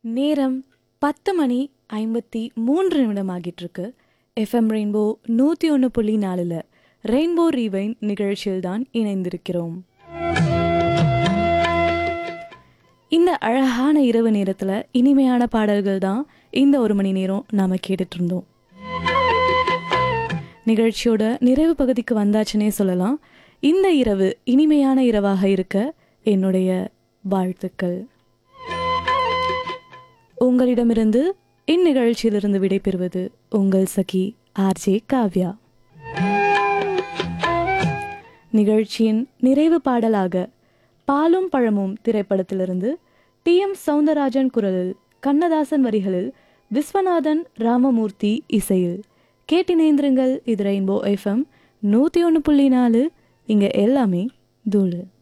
நேரம் பத்து மணி ஐம்பத்தி மூன்று நிமிடம் ஆகிட்டு இருக்கு எஃப்எம் ரெயின்போ நூற்றி ஒன்று புள்ளி நாலில் ரெயின்போ ரீவைன் நிகழ்ச்சியில் தான் இணைந்திருக்கிறோம் இந்த அழகான இரவு நேரத்தில் இனிமையான பாடல்கள் தான் இந்த ஒரு மணி நேரம் நாம் கேட்டுட்டு இருந்தோம் நிகழ்ச்சியோட நிறைவு பகுதிக்கு வந்தாச்சுன்னே சொல்லலாம் இந்த இரவு இனிமையான இரவாக இருக்க என்னுடைய வாழ்த்துக்கள் உங்களிடமிருந்து இந்நிகழ்ச்சியிலிருந்து விடைபெறுவது உங்கள் சகி ஆர்ஜே காவ்யா நிகழ்ச்சியின் நிறைவு பாடலாக பாலும் பழமும் திரைப்படத்திலிருந்து டி எம் சவுந்தரராஜன் குரலில் கண்ணதாசன் வரிகளில் விஸ்வநாதன் ராமமூர்த்தி இசையில் கேட்டினேந்திருங்கள் இது ரெயின்போ எஃப்எம் நூற்றி ஒன்று புள்ளி நாலு இங்கே எல்லாமே தூளு